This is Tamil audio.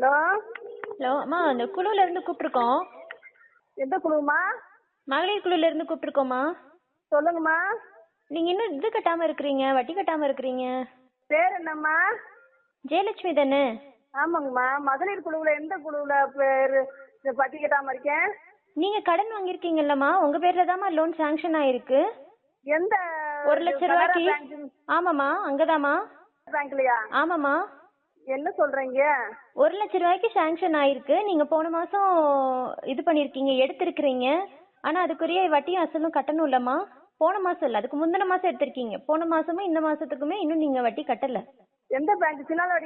ஹலோ ஹலோ அம்மா அந்த குழுல இருந்து கூப்பிட்டுருக்கோம் எந்த குழுவுமா மகளிர் குழுல இருந்து கூப்பிட்டுருக்கோம்மா சொல்லுங்கம்மா நீங்க இன்னும் இது கட்டாம இருக்கிறீங்க வட்டி கட்டாம இருக்கிறீங்க பேர் என்னம்மா ஜெயலட்சுமி தானே ஆமாங்கம்மா மகளிர் குழுவில் எந்த குழுவில் பேர் பட்டி கட்டாமல் இருக்கேன் நீங்க கடன் வாங்கியிருக்கீங்கல்லம்மா உங்க பேர்ல தாம்மா லோன் சாங்ஷன் ஆயிருக்கு எந்த ஒரு லட்ச ரூபாய்க்கு ஆமாம்மா அங்கதாம்மா பேங்க்லையா ஆமாம்மா என்ன சொல்றீங்க ஒரு லட்ச ரூபாய்க்கு சாங்ஷன் ஆயிருக்கு நீங்க போன மாசம் இது பண்ணிருக்கீங்க எடுத்திருக்கிறீங்க ஆனா அதுக்குரிய வட்டியும் அசலும் கட்டணும் இல்லம்மா போன மாசம் இல்ல அதுக்கு முந்தின மாசம் எடுத்திருக்கீங்க போன மாசமும் இந்த மாசத்துக்குமே இன்னும் நீங்க வட்டி கட்டல எந்த பேங்க் சின்னால